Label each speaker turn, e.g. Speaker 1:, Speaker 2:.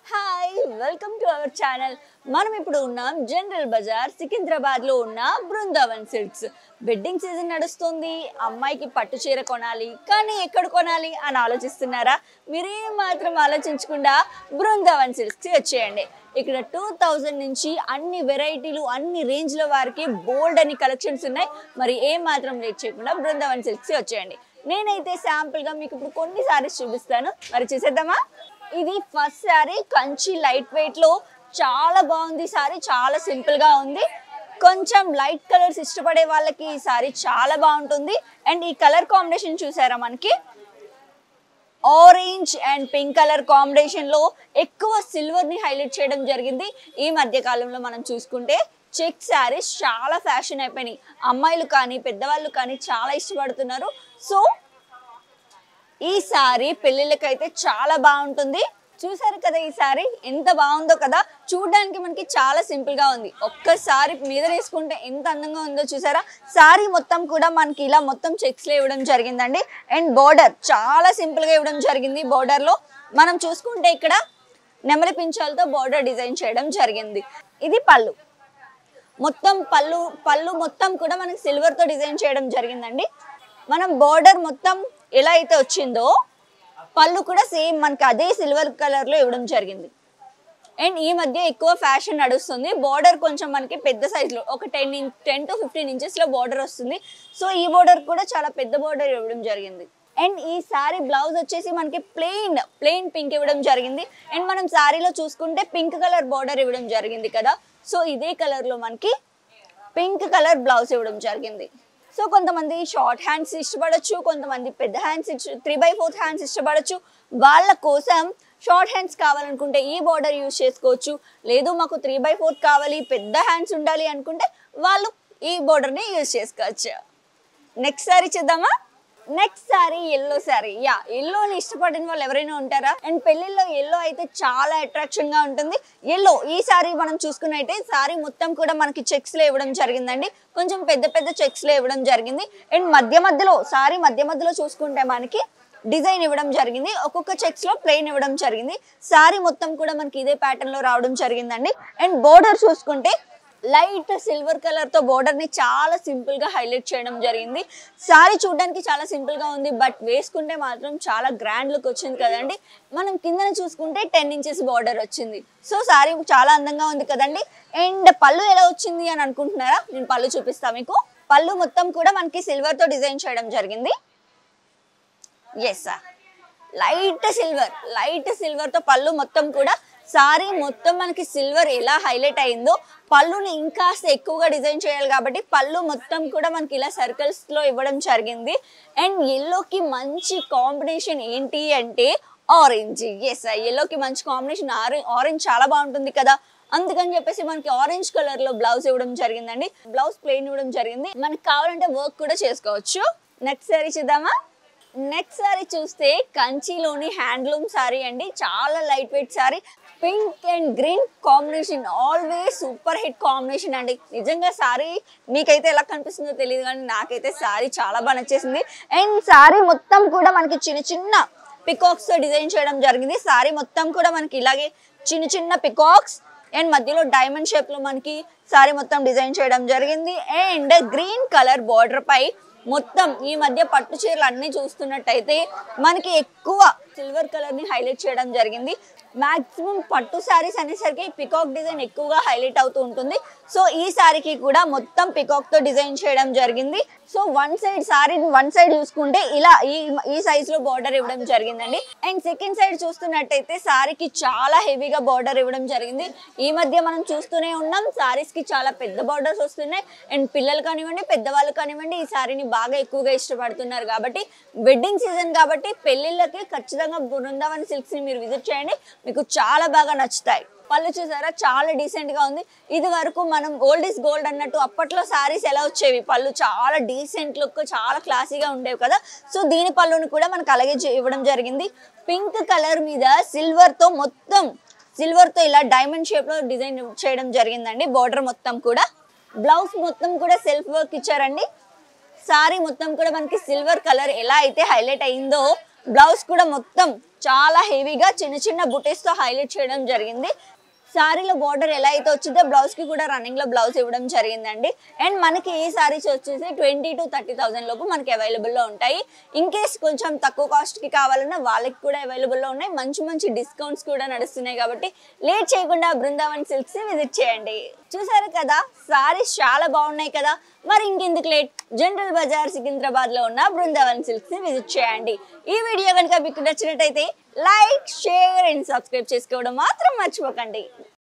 Speaker 1: hi welcome to our channel మనం ఇప్పుడు ఉన్నాం జనరల్ బజార్ సికింద్రాబాద్ లో ఉన్న బృందావన్ సిల్క్స్ వెడ్డింగ్ సీజన్ నడుస్తుంది అమ్మాయికి పట్టు చీర కొనాలి కానీ ఎక్కడ కొనాలి అని ఆలోచిస్తున్నారా మీరేం మాత్రం ఆలోచించకుండా బృందావన్ సిల్క్స్ వచ్చేయండి ఇక్కడ టూ థౌజండ్ నుంచి అన్ని వెరైటీలు అన్ని రేంజ్ల వారికి బోల్డ్ అని కలెక్షన్స్ ఉన్నాయి మరి ఏం మాత్రం లేట్ చేయకుండా బృందావన్ సిల్క్స్ వచ్చేయండి నేనైతే శాంపుల్ గా మీకు ఇప్పుడు కొన్ని సారీస్ చూపిస్తాను మరి చూసేద్దామా ఇది first sari Kanchi light weight లో చాలా బాగుంది సారీ చాలా సింపుల్ గా ఉంది కొంచెం లైట్ కలర్స్ ఇష్టపడే వాళ్ళకి ఈ సారీ చాలా బాగుంటుంది అండ్ ఈ కలర్ కాంబినేషన్ చూసారా మనకి orange and pink colour combination లో ఎక్కువ సిల్వర్ ని హైలైట్ చేయడం జరిగింది ఈ మధ్య కాలంలో మనం చూసుకుంటే చెక్ శారీస్ చాలా ఫ్యాషన్ అయిపోయినాయి అమ్మాయిలు కానీ పెద్దవాళ్ళు కానీ చాలా ఇష్టపడుతున్నారు సో ఈ సారీ పెళ్ళిళ్ళకైతే చాలా బాగుంటుంది చూసారు కదా ఈ సారీ ఎంత బాగుందో కదా చూడడానికి మనకి చాలా సింపుల్ గా ఉంది ఒక్కసారి మీద వేసుకుంటే ఎంత అందంగా ఉందో చూసారా సారీ మొత్తం కూడా మనకి ఇలా మొత్తం చెక్స్ లో ఇవ్వడం జరిగిందండి అండ్ బోర్డర్ చాలా సింపుల్ గా ఇవ్వడం జరిగింది బోర్డర్ లో మనం చూసుకుంటే ఇక్కడ నెమలి పించాలతో బోర్డర్ డిజైన్ చేయడం జరిగింది ఇది పళ్ళు మొత్తం పళ్ళు పళ్ళు మొత్తం కూడా మనకి సిల్వర్ తో డిజైన్ చేయడం జరిగిందండి మనం బోర్డర్ మొత్తం ఎలా అయితే వచ్చిందో పళ్ళు కూడా సేమ్ మనకి అదే సిల్వర్ కలర్ లో ఇవ్వడం జరిగింది అండ్ ఈ మధ్య ఎక్కువ ఫ్యాషన్ నడుస్తుంది బోర్డర్ కొంచెం మనకి పెద్ద size లో ఒక ten in ten to fifteen inches లో బోర్డర్ వస్తుంది సో ఈ బోర్డర్ కూడా చాలా పెద్ద బోర్డర్ ఇవ్వడం జరిగింది అండ్ ఈ సారీ బ్లౌజ్ వచ్చేసి మనకి ప్లెయిన్ ప్లెయిన్ పింక్ ఇవ్వడం జరిగింది అండ్ మనం సారీలో చూసుకుంటే పింక్ కలర్ బోర్డర్ ఇవ్వడం జరిగింది కదా సో ఇదే కలర్ లో మనకి పింక్ కలర్ బ్లౌజ్ ఇవ్వడం జరిగింది సో కొంతమంది షార్ట్ హ్యాండ్స్ ఇష్టపడొచ్చు కొంతమంది పెద్ద hands three by fourth hands ఇష్టపడొచ్చు వాళ్ళ కోసం షార్ట్ హ్యాండ్స్ కావాలనుకుంటే ఈ బార్డర్ యూజ్ చేసుకోవచ్చు లేదు మాకు త్రీ బై ఫోర్త్ కావాలి పెద్ద హ్యాండ్స్ ఉండాలి అనుకుంటే వాళ్ళు ఈ బార్డర్ని యూజ్ చేసుకోవచ్చు నెక్స్ట్ సారీ చూద్దామా నెక్స్ట్ సారీ ఎల్లో సారీ యా ఎల్లోని ఇష్టపడిన వాళ్ళు ఎవరైనా ఉంటారా అండ్ పెళ్లిలో ఎల్లో అయితే చాలా అట్రాక్షన్ గా ఉంటుంది ఎల్లో ఈ సారీ మనం చూసుకున్నైతే సారీ మొత్తం కూడా మనకి చెక్స్ లో ఇవ్వడం జరిగిందండి కొంచెం పెద్ద పెద్ద చెక్స్ లో ఇవ్వడం జరిగింది అండ్ మధ్య మధ్యలో సారీ మధ్య మధ్యలో చూసుకుంటే మనకి డిజైన్ ఇవ్వడం జరిగింది ఒక్కొక్క చెక్స్ లో ప్లెయిన్ ఇవ్వడం జరిగింది సారీ మొత్తం కూడా మనకి ఇదే ప్యాటర్న్ లో రావడం జరిగిందండి అండ్ బోర్డర్ చూసుకుంటే లైట్ సిల్వర్ కలర్ తో బోర్డర్ ని చాలా సింపుల్ గా హైలైట్ చేయడం జరిగింది సారీ చూడడానికి చాలా సింపుల్ గా ఉంది బట్ వేసుకుంటే మాత్రం చాలా గ్రాండ్ లుక్ వచ్చింది కదండి మనం కిందన చూసుకుంటే టెన్ ఇంచెస్ బోర్డర్ వచ్చింది సో సారీ చాలా అందంగా ఉంది కదండి అండ్ పళ్ళు ఎలా వచ్చింది అని అనుకుంటున్నారా నేను పళ్ళు చూపిస్తా మీకు పళ్ళు మొత్తం కూడా మనకి సిల్వర్ తో డిజైన్ చేయడం జరిగింది yes light silver light silver తో పళ్ళు మొత్తం కూడా సారీ మొత్తం మనకి సిల్వర్ ఎలా హైలైట్ అయిందో పళ్ళుని ఇంకాస్త ఎక్కువగా డిజైన్ చేయాలి కాబట్టి పళ్ళు మొత్తం కూడా మనకి ఇలా సర్కిల్స్ లో ఇవ్వడం జరిగింది అండ్ ఎల్లోకి మంచి కాంబినేషన్ ఏంటి అంటే ఆరెంజ్ ఎస్ ఎల్లోకి మంచి కాంబినేషన్ ఆరెంజ్ చాలా బాగుంటుంది కదా అందుకని చెప్పేసి మనకి ఆరెంజ్ కలర్ లో బ్లౌజ్ ఇవ్వడం జరిగిందండి బ్లౌజ్ ప్లెయిన్ ఇవ్వడం జరిగింది మనకి కావాలంటే వర్క్ కూడా చేసుకోవచ్చు నెక్స్ట్ సారీ చూద్దామా నెక్స్ట్ సారీ చూస్తే కంచిలోని హ్యాండ్లూమ్ సారీ అండి చాలా light weight sari pink and green combination always super hit combination అండి నిజంగా సారీ మీకైతే ఎలా కనిపిస్తుందో తెలియదు కానీ నాకైతే సారీ చాలా బాగా నచ్చేసింది అండ్ సారీ మొత్తం కూడా మనకి చిన్న చిన్న పికాక్స్ తో డిజైన్ చేయడం జరిగింది సారీ మొత్తం కూడా మనకి ఇలాగే చిన్న చిన్న పికాక్స్ అండ్ మధ్యలో డైమండ్ షేప్ లో మనకి సారీ మొత్తం డిజైన్ చేయడం జరిగింది అండ్ గ్రీన్ కలర్ బార్డర్ పై మొత్తం ఈ మధ్య పట్టు చీరలు అన్ని చూస్తున్నట్టయితే మనకి ఎక్కువ సిల్వర్ కలర్ ని హైలైట్ చేయడం జరిగింది మాక్సిమం పట్టు శారీస్ అనేసరికి పికాక్ డిజైన్ ఎక్కువగా హైలైట్ అవుతూ ఉంటుంది సో ఈ శారీకి కూడా మొత్తం పికాక్ తో డిజైన్ చేయడం జరిగింది so one side sari one side చూసుకుంటే ఇలా ఈ ఈ సైజ్ లో బార్డర్ ఇవ్వడం జరిగిందండి అండ్ సెకండ్ సైడ్ చూస్తున్నట్టయితే సారీకి చాలా హెవీగా బార్డర్ ఇవ్వడం జరిగింది ఈ మధ్య మనం చూస్తూనే ఉన్నాం సారీస్ కి చాలా పెద్ద బార్డర్స్ వస్తున్నాయి అండ్ పిల్లలు కానివ్వండి పెద్దవాళ్ళు కానివ్వండి ఈ సారీని బాగా ఎక్కువగా ఇష్టపడుతున్నారు కాబట్టి వెడ్డింగ్ సీజన్ కాబట్టి పెళ్లిళ్ళకి ఖచ్చితంగా బృందావన్ సిల్క్స్ ని మీరు విజిట్ చేయండి మీకు చాలా బాగా నచ్చుతాయి పళ్ళు చూసారా చాలా డీసెంట్ గా ఉంది ఇది వరకు మనం ఓల్డ్ ఇస్ గోల్డ్ అన్నట్టు అప్పట్లో సారీస్ ఎలా వచ్చేవి పళ్ళు చాలా డీసెంట్ లుక్ చాలా క్లాసీగా ఉండేవి కదా సో దీని పళ్ళుని కూడా మనకు అలాగే చే- ఇవ్వడం జరిగింది పింక్ కలర్ మీద సిల్వర్ తో మొత్తం సిల్వర్ తో ఇలా డైమండ్ షేప్ లో డిజైన్ చేయడం జరిగిందండి బార్డర్ మొత్తం కూడా బ్లౌజ్ మొత్తం కూడా సెల్ఫ్ వర్క్ ఇచ్చారండి సారీ మొత్తం కూడా మనకి సిల్వర్ కలర్ ఎలా అయితే హైలైట్ అయిందో బ్లౌజ్ కూడా మొత్తం చాలా హెవీగా చిన్న చిన్న బుటీస్ తో హైలైట్ చేయడం జరిగింది శారీలో బార్డర్ ఎలా అయితే వచ్చిందో బ్లౌజ్ కి కూడా రన్నింగ్ లో బ్లౌజ్ ఇవ్వడం జరిగిందండి అండ్ మనకి ఈ సారీస్ వచ్చేసి ట్వంటీ టు థర్టీ థౌసండ్ లోపు మనకి అవైలబుల్ లో ఉంటాయి ఇన్ కేస్ కొంచెం తక్కువ కాస్ట్ కి కావాలన్నా వాళ్ళకి కూడా అవైలబుల్ లో ఉన్నాయి మంచి మంచి డిస్కౌంట్స్ కూడా నడుస్తున్నాయి కాబట్టి లేట్ చేయకుండా బృందావన్ సిల్క్స్ విజిట్ చేయండి చూసారు కదా సారీస్ చాలా బాగున్నాయి కదా మరి ఇంకెందుకు లేట్ జనరల్ బజార్ సికింద్రాబాద్ లో ఉన్న బృందావన్ సిల్క్స్ ని విజిట్ చేయండి ఈ వీడియో కనుక మీకు నచ్చినట్టయితే లైక్ షేర్ అండ్ సబ్స్క్రైబ్ చేసుకోవడం మాత్రం మర్చిపోకండి